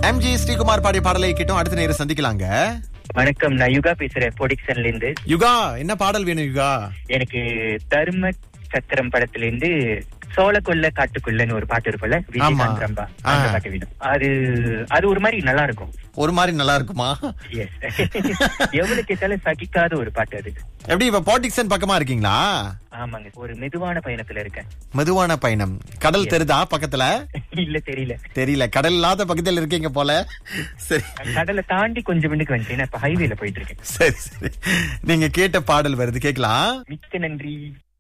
MG Sreekumar பாடிய பாடலை கேட்டோம் அடுத்த நேரம் சந்திக்கலாங்க வணக்கம் நான் யுகா பேசுறேன் பொடிக்சன்ல இருந்து யுகா என்ன பாடல் வேணும் யுகா எனக்கு தர்ம சத்திரம் படத்துல இருந்து சோளக்குள்ள காட்டுக்குள்ளன்னு ஒரு பாட்டு இருக்கும்ல விஜயகாந்த் ரம்பா அந்த ஆ. பாட்டு வேணும் அது அது ஒரு மாதிரி நல்லா இருக்கும் ஒரு மாதிரி நல்லா இருக்குமா எஸ் எவ்வளவு கேட்டாலும் சகிக்காத ஒரு பாட்டு அது எப்படி இப்ப பாட்டிக்சன் பக்கமா இருக்கீங்களா ஆமாங்க ஒரு மெதுவான பயணத்துல இருக்கேன் மெதுவான பயணம் கடல் தெரிதா பக்கத்துல இல்ல தெரியல தெரியல கடல் இல்லாத பக்கத்துல இருக்கீங்க போல சரி கடலை தாண்டி கொஞ்சம் மின்னுக்கு வந்துட்டேன் இப்ப ஹைவேல போயிட்டு இருக்கேன் சரி சரி நீங்க கேட்ட பாடல் வருது கேக்கலாம் மிக்க நன்றி